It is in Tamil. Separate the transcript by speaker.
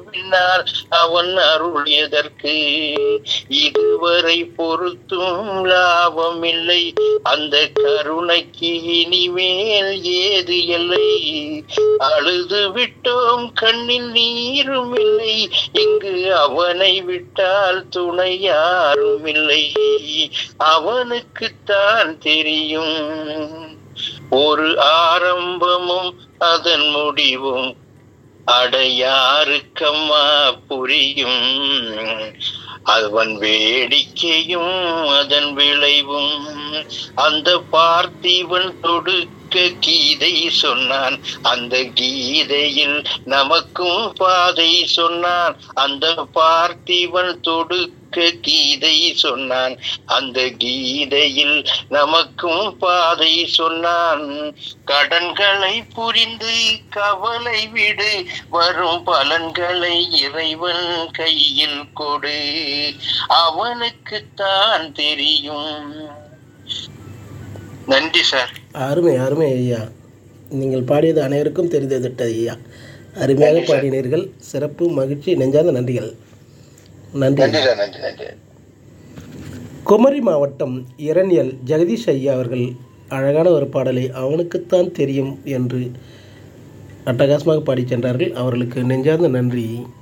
Speaker 1: பின்னால் அவன் அருள் எதற்கு இதுவரை பொறுத்தும் லாபம் இல்லை அந்த கருணைக்கு இனிமேல் ஏது இல்லை அழுது விட்டோம் கண்ணில் நீரும் இல்லை இங்கு அவனை விட்டால் துணை யாரும் இல்லை அவனுக்குத்தான் தெரியும் ஒரு ஆரம்பமும் அதன் முடிவும் அடையாருக்கம்மா புரியும் அவன் வேடிக்கையும் அதன் விளைவும் அந்த பார்த்திவன் தொடுக்க கீதை சொன்னான் அந்த கீதையில் நமக்கும் பாதை சொன்னான் அந்த பார்த்திவன் தொடுக்க கீதை சொன்னான் அந்த கீதையில் நமக்கும் பாதை சொன்னான் கடன்களை புரிந்து கவலை விடு வரும் பலன்களை இறைவன் கையில் கொடு அவனுக்குத்தான் தெரியும் நன்றி சார்
Speaker 2: அருமை அருமை ஐயா நீங்கள் பாடியது அனைவருக்கும் தெரிந்ததிட்டது ஐயா அருமையாக பாடினீர்கள் சிறப்பு மகிழ்ச்சி நெஞ்சார்ந்த நன்றிகள் நன்றி
Speaker 1: நன்றி சார் நன்றி நன்றி
Speaker 2: குமரி மாவட்டம் இரணியல் ஜெகதீஷ் ஐயா அவர்கள் அழகான ஒரு பாடலை அவனுக்குத்தான் தெரியும் என்று அட்டகாசமாக பாடிச் சென்றார்கள் அவர்களுக்கு நெஞ்சார்ந்த நன்றி